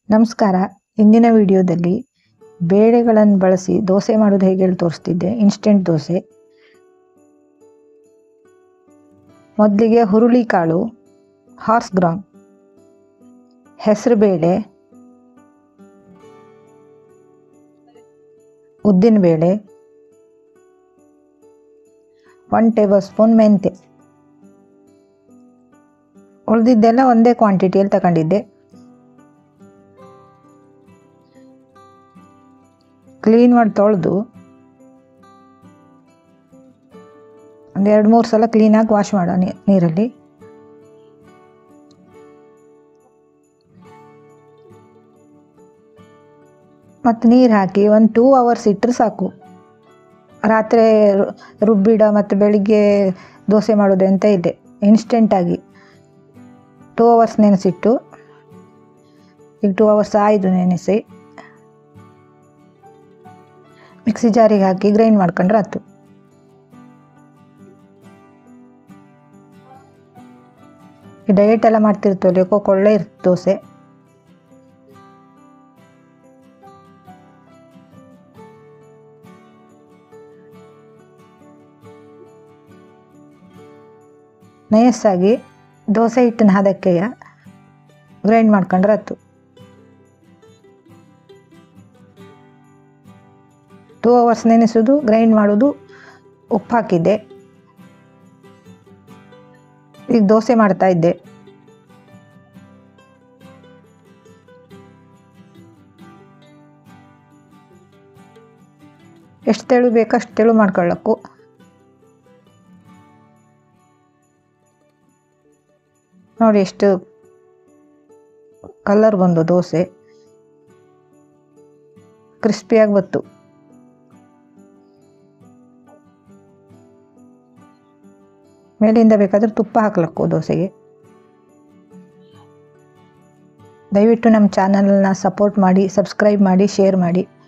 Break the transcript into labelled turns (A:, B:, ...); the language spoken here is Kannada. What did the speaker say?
A: ನಮಸ್ಕಾರ ಇಂದಿನ ವಿಡಿಯೋದಲ್ಲಿ ಬೇಳೆಗಳನ್ನು ಬಳಸಿ ದೋಸೆ ಮಾಡೋದು ಹೇಗೆ ಹೇಳಿ ತೋರಿಸ್ತಿದ್ದೆ ಇನ್ಸ್ಟೆಂಟ್ ದೋಸೆ ಮೊದಲಿಗೆ ಹುರುಳಿಕಾಳು ಹಾರ್ಸ್ ಗ್ರಾಮ್ ಹೆಸರುಬೇಳೆ ಉದ್ದಿನಬೇಳೆ ಒನ್ ಟೇಬಲ್ ಸ್ಪೂನ್ ಮೆಂತೆ ಉಳಿದಿದ್ದೆಲ್ಲ ಒಂದೇ ಕ್ವಾಂಟಿಟಿಯಲ್ಲಿ ತಗೊಂಡಿದ್ದೆ ಕ್ಲೀನ್ ಮಾಡಿ ತೊಳೆದು ಒಂದು ಎರಡು ಮೂರು ಸಲ ಕ್ಲೀನಾಗಿ ವಾಶ್ ಮಾಡೋ ನೀರಲ್ಲಿ ಮತ್ತು ನೀರು ಹಾಕಿ ಒಂದು ಟೂ ಅವರ್ಸ್ ಇಟ್ಟರೆ ಸಾಕು ರಾತ್ರಿ ರು- ರುಬ್ಬಿಡ ಮತ್ತು ಬೆಳಿಗ್ಗೆ ದೋಸೆ ಮಾಡೋದು ಅಂತ ಇದೆ ಇನ್ಸ್ಟೆಂಟಾಗಿ ಟೂ ಅವರ್ಸ್ ನೆನೆಸಿಟ್ಟು ಈಗ ಟೂ ಅವರ್ಸ್ ಆಯಿತು ನೆನೆಸಿ ಮಿಕ್ಸಿ ಜಾರಿಗೆ ಹಾಕಿ ಗ್ರೈಂಡ್ ಮಾಡ್ಕೊಂಡ್ರೆ ಆಯ್ತು ಈ ಡಯಟ್ ಎಲ್ಲ ಮಾಡ್ತಿರ್ತೀವಲ್ಲ ಯಾಕೋ ಕೊಳ್ಳೆ ಇರ್ತದೆ ದೋಸೆ ನಯಸ್ಸಾಗಿ ದೋಸೆ ಹಿಟ್ಟಿನ ಹದಕ್ಕೆಯ ಗ್ರೈಂಡ್ ಮಾಡ್ಕೊಂಡ್ರೆ ಆಯ್ತು ಟೂ ಅವರ್ಸ್ ನೆನೆಸೋದು ಗ್ರೈಂಡ್ ಮಾಡೋದು ಉಪ್ಪು ಹಾಕಿದ್ದೆ ಈಗ ದೋಸೆ ಮಾಡ್ತಾ ಇದ್ದೆ ಎಷ್ಟು ತೆಳು ಬೇಕೋ ಅಷ್ಟು ತೆಳು ಮಾಡ್ಕೊಳ್ಳಕ್ಕು ನೋಡಿ ಎಷ್ಟು ಕಲರ್ ಬಂದು ದೋಸೆ ಕ್ರಿಸ್ಪಿಯಾಗಿ ಬತ್ತು ಮೇಲಿಂದ ಬೇಕಾದ್ರೆ ತುಪ್ಪ ಹಾಕ್ಲಕ್ಕು ದೋಸೆಗೆ ದಯವಿಟ್ಟು ನಮ್ಮ ಚಾನಲ್ನ ಸಪೋರ್ಟ್ ಮಾಡಿ ಸಬ್ಸ್ಕ್ರೈಬ್ ಮಾಡಿ ಶೇರ್ ಮಾಡಿ